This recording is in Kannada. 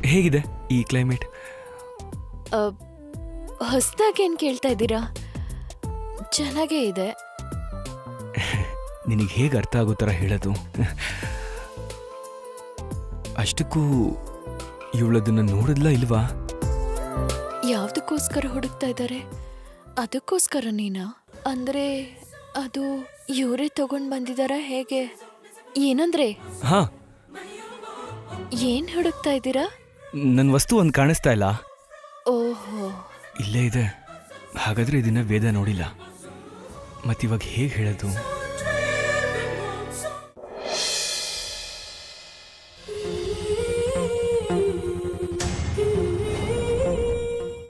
ಹೇಗಿದೆ ಈ ಕ್ಲೈಮೇಟ್ ಹೊಸ್ದಾಗಿ ಏನ್ ಕೇಳ್ತಾ ಇದ್ದೀರಾ ಚೆನ್ನಾಗೇ ಇದೆ ನಿನಗೆ ಹೇಗೆ ಅರ್ಥ ಆಗೋ ಥರ ಹೇಳೋದು ಅಷ್ಟಕ್ಕೂ ಇವಳದನ್ನ ನೋಡಿದ್ಲಾ ಇಲ್ವಾ ಯಾವ್ದಕ್ಕೋಸ್ಕರ ಹುಡುಕ್ತಾ ಇದ್ದಾರೆ ಅದಕ್ಕೋಸ್ಕರ ನೀನಾ ಅಂದ್ರೆ ಅದು ಇವರೇ ತಗೊಂಡ್ ಬಂದಿದಾರ ಹೇಗೆ ಏನಂದ್ರೆ ಹಾ ಏನ್ ಹುಡುಕ್ತಾ ಇದ್ದೀರಾ ನನ್ನ ವಸ್ತು ಒಂದು ಕಾಣಿಸ್ತಾ ಇಲ್ಲ ಓಹೋ ಇಲ್ಲೇ ಇದೆ ಹಾಗಾದ್ರೆ ಇದನ್ನ ವೇದ ನೋಡಿಲ್ಲ ಮತ್ತಿವಾಗ ಹೇಗೆ ಹೇಳೋದು